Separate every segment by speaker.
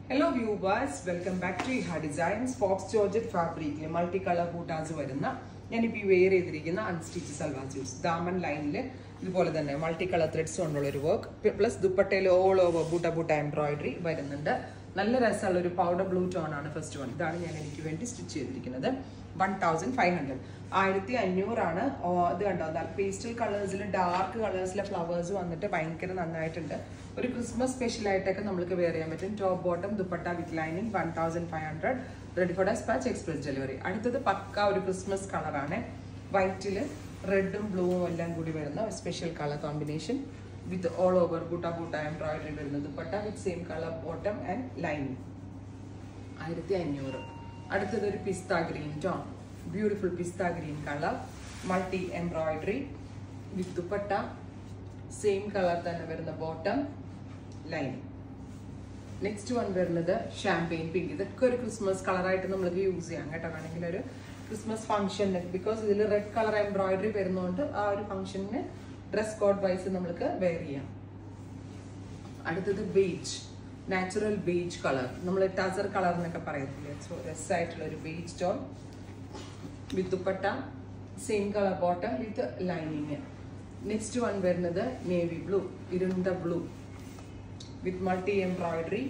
Speaker 1: hello viewers welcome back to Iha designs faux georgette ഫാബ്രിക്കിൽ multi colour ബൂട്ടാസ് വരുന്ന ഞാനിപ്പോൾ ഈ വെയർ ചെയ്തിരിക്കുന്ന അൺസ്റ്റിച്ച് സൽവാർ സ്യൂട്ട്സ് ദാമൻ ലൈനിൽ ഇതുപോലെ തന്നെ മൾട്ടി കളർ ത്രെഡ്സ് കൊണ്ടുള്ള ഒരു വർക്ക് പ്ലസ് ദുപ്പട്ടയിൽ ഓൾ ഓവർ ബൂട്ട ബൂട്ട എംബ്രോയിഡറി വരുന്നുണ്ട് നല്ല രസമുള്ള ഒരു പൗഡർ ബ്ലൂ ടോൺ ആണ് ഫസ്റ്റ് വൺ ഇതാണ് ഞാൻ എനിക്ക് വേണ്ടി സ്റ്റിച്ച് ചെയ്തിരിക്കുന്നത് വൺ തൗസൻഡ് ഫൈവ് ഹൺഡ്രഡ് ആയിരത്തി അഞ്ഞൂറാണ് ഓ, ഇത് കണ്ടോ എന്നാൽ പേസ്റ്റൽ കളേഴ്സിൽ ഡാർക്ക് കളേഴ്സിലെ ഫ്ലവേഴ്സ് വന്നിട്ട് ഭയങ്കര നന്നായിട്ടുണ്ട് ഒരു ക്രിസ്മസ് സ്പെഷ്യൽ ആയിട്ടൊക്കെ നമുക്ക് വെയർ ചെയ്യാൻ പറ്റും top bottom dupatta with lining one thousand five hundred ready for despatch express delivery അടുത്തത് പക്ക ഒരു ക്രിസ്മസ് കളറാണ് വൈറ്റിൽ റെഡും ബ്ലൂവും എല്ലാം കൂടി വരുന്ന special colour combination with all over ബൂട്ട ബൂട്ട എംബ്രോയിഡറി വരുന്ന dupatta with same colour bottom and lining ആയിരത്തി അഞ്ഞൂറ് അടുത്തത് ഒരു പിസ്ത ഗ്രീൻ ടോൺ ബ്യൂട്ടിഫുൾ പിസ്ത green colour multi embroidery with dupatta same colour തന്നെ വരുന്ന ബോട്ടം ലൈൻ നെക്സ്റ്റ് വൺ വരുന്നത് ഷാമ്പെയിൻ പിങ്ക് ഇതൊക്കെ ഒരു ക്രിസ്മസ് കളറായിട്ട് നമ്മൾക്ക് യൂസ് ചെയ്യാം കേട്ടോ വേണമെങ്കിൽ ഒരു ക്രിസ്മസ് ഫംഗ്ഷന് ബിക്കോസ് ഇതിൽ റെഡ് കളർ എംബ്രോയിഡറി വരുന്നതുകൊണ്ട് ആ ഒരു ഫംഗ്ഷന് ഡ്രസ് കോഡ് വൈസ് നമ്മൾക്ക് വെയർ ചെയ്യാം അടുത്തത് ബീച്ച് നാച്ചുറൽ ബീച്ച് കളർ നമ്മൾ ടസർ കളർ എന്നൊക്കെ പറയത്തില്ലേ സോ രസമായിട്ടുള്ള ഒരു peach tone with dupatta same colour bottom with lining next one വരുന്നത് നേവി ബ്ലൂ ഇരുണ്ട blue with multi embroidery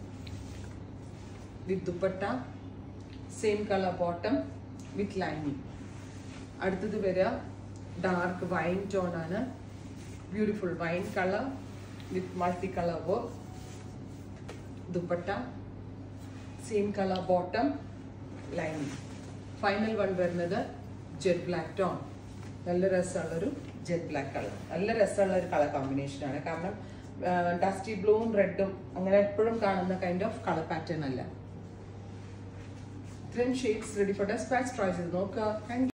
Speaker 1: with dupatta same colour bottom with lining അടുത്തത് വരിക ഡാർക്ക് വൈൻ ടോൺ ആണ് beautiful wine colour with multi colour work dupatta same colour bottom lining final one വരുന്നത് jet black tone നല്ല രസമുള്ളൊരു jet black colour നല്ല രസമുള്ള ഒരു colour കോമ്പിനേഷനാണ് കാരണം ഡസ്റ്റി ബ്ലൂവും റെഡും അങ്ങനെ എപ്പോഴും കാണുന്ന കൈൻഡ് ഓഫ് കളർ പാറ്റേൺ അല്ല ഇത്രയും shades ready for despatch try ചെയ്ത് നോക്കുക താങ്ക്